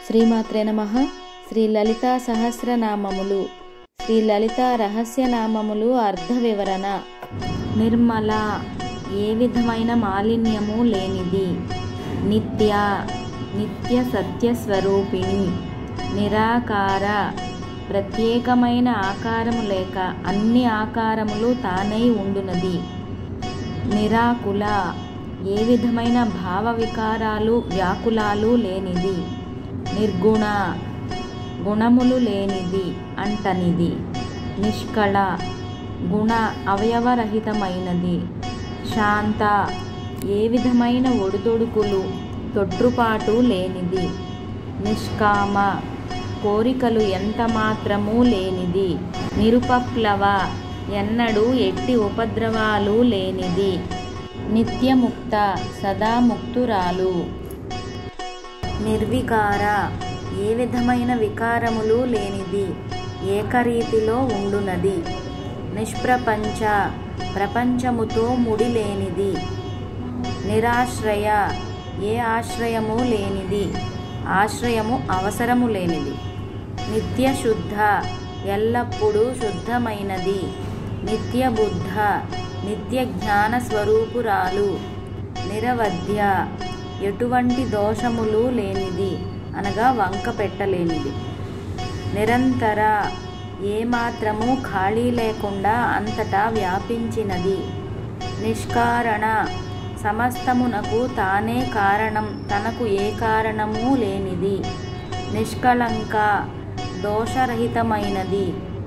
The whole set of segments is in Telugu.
శ్రీమాత్రే నమ శ్రీ లలితా సహస్రనామములు శ్రీ లలిత రహస్యనామములు అర్ధ వివరణ నిర్మల ఏ విధమైన మాలిన్యము లేనిది నిత్య నిత్య సత్య స్వరూపిణి నిరాకార ప్రత్యేకమైన ఆకారము లేక అన్ని ఆకారములు తానై ఉండునది నిరాకుల ఏ విధమైన భావ వికారాలు వ్యాకులాలు లేనిది నిర్గుణ గుణములు లేనిది అంటనిది నిష్కళ గుణ అవయవరహితమైనది శాంత ఏ విధమైన ఒడిదొడుకులు తొట్రుపాటు లేనిది నిష్కామ కోరికలు ఎంత మాత్రమూ లేనిది నిరుపప్లవ ఎన్నడూ ఎట్టి ఉపద్రవాలు లేనిది నిత్యముక్త సదా ముక్తురాలు నిర్వికార ఏ విధమైన వికారములు లేనిది ఏకరీతిలో ఉండునది నిష్ప్రపంచ ప్రపంచముతో ముడి లేనిది నిరాశ్రయ ఏ ఆశ్రయము లేనిది ఆశ్రయము అవసరము లేనిది నిత్యశుద్ధ ఎల్లప్పుడూ శుద్ధమైనది నిత్యబుద్ధ నిత్య జ్ఞాన స్వరూపురాలు నిరవధ్య ఎటువంటి దోషములు లేనిది అనగా వంక పెట్టలేనిది నిరంతర ఏమాత్రము ఖాళీ లేకుండా అంతటా వ్యాపించినది నిష్కారణ సమస్తమునకు తానే కారణం తనకు ఏ కారణము లేనిది నిష్కళంక దోషరహితమైనది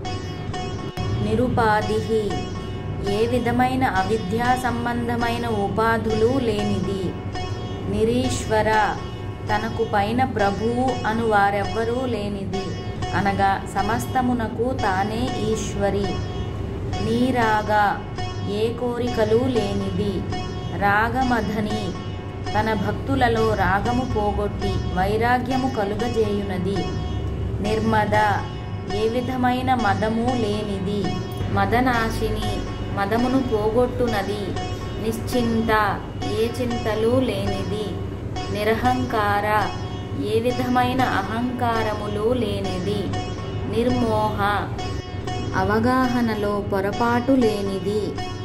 నిరుపాధి ఏ విధమైన అవిద్యా సంబంధమైన ఉపాధులు లేనిది నిరీశ్వర తనకు పైన ప్రభువు అను వారెవ్వరూ లేనిది అనగా సమస్తమునకు తానే ఈశ్వరి నీరాగా ఏ కోరికలు లేనిది రాగమధని తన భక్తులలో రాగము పోగొట్టి వైరాగ్యము కలుగజేయునది నిర్మద ఏ విధమైన మదము లేనిది మదనాశిని మదమును పోగొట్టునది నిశ్చింత ఏ చింతలు లేనిది నిరహంకార ఏ విధమైన అహంకారములు లేనిది నిర్మోహ అవగాహనలో పొరపాటు లేనిది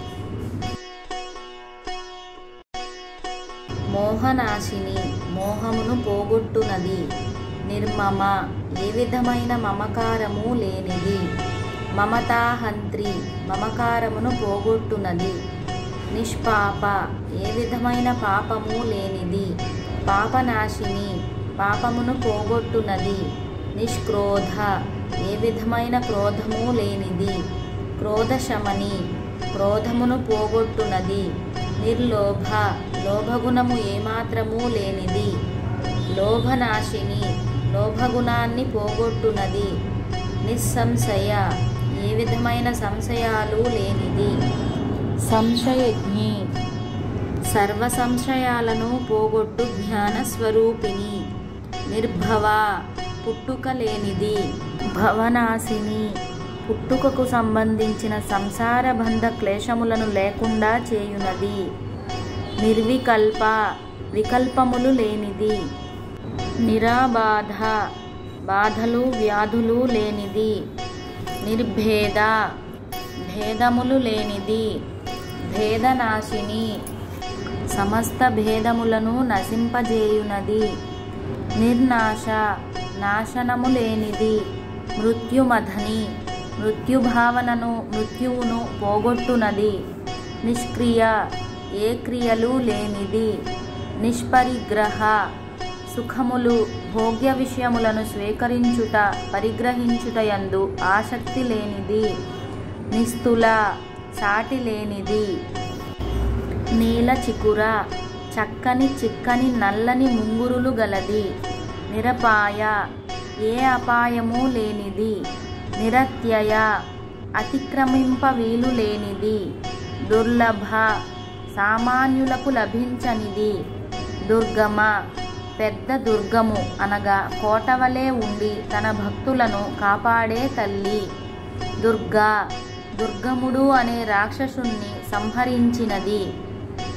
మోహనాశిని మోహమును పోగొట్టునది నిర్మమ ఏ విధమైన మమకారము లేనిది మమతాహంత్రి మమకారమును పోగొట్టునది నిష్పాప ఏ విధమైన పాపము లేనిది పాపనాశిని పాపమును పోగొట్టునది నిష్క్రోధ ఏ విధమైన క్రోధము లేనిది క్రోధశమని క్రోధమును పోగొట్టునది నిర్లోభ లోభగుణము ఏమాత్రము లేనిది లోభనాశిని లోభగుణాన్ని పోగొట్టునది నిస్సంశయ ఏ విధమైన సంశయాలు లేనిది సంశయజ్ఞి సర్వ సంశయాలను పోగొట్టు జ్ఞాన స్వరూపిణి నిర్భవ పుట్టుక లేనిది భవనాశిని పుట్టుకకు సంబంధించిన సంసార బంధ క్లేశములను లేకుండా చేయునది నిర్వికల్ప వికల్పములు లేనిది నిరాబాధ బాధలు వ్యాధులు లేనిది నిర్భేద భేదములు లేనిది భేదనాశిని సమస్త భేదములను నశింపజేయునది నిర్నాశ నాశనము లేనిది మృత్యుమధని మృత్యుభావనను మృత్యువును పోగొట్టునది నిష్క్రియ ఏ క్రియలు లేనిది నిష్పరిగ్రహ సుఖములు భోగ్య విషయములను స్వీకరించుట పరిగ్రహించుటయందు ఆసక్తి లేనిది నిస్తుల సాటి లేనిది నీల చికుర చక్కని చిక్కని నల్లని ముంగురులు గలది నిరపాయ ఏ అపాయము లేనిది నిరత్యయ అతిక్రమింప వీలు లేనిది దుర్లభ సామాన్యులకు లభించనిది దుర్గమ పెద్ద దుర్గము అనగా కోటవలే ఉండి తన భక్తులను కాపాడే తల్లి దుర్గా దుర్గముడు అనే రాక్షసుణ్ణి సంహరించినది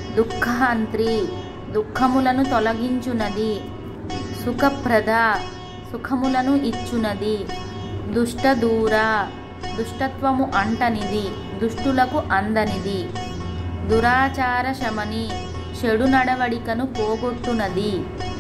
దుఃఖహంత్రి దుఃఖములను తొలగించునది సుఖప్రద సుఖములను ఇచ్చునది దుష్ట దూర దుష్టత్వము అంటనిది దుష్టులకు అందనిది దురాచార శమని చెడు నడవడికను పోగొట్టునది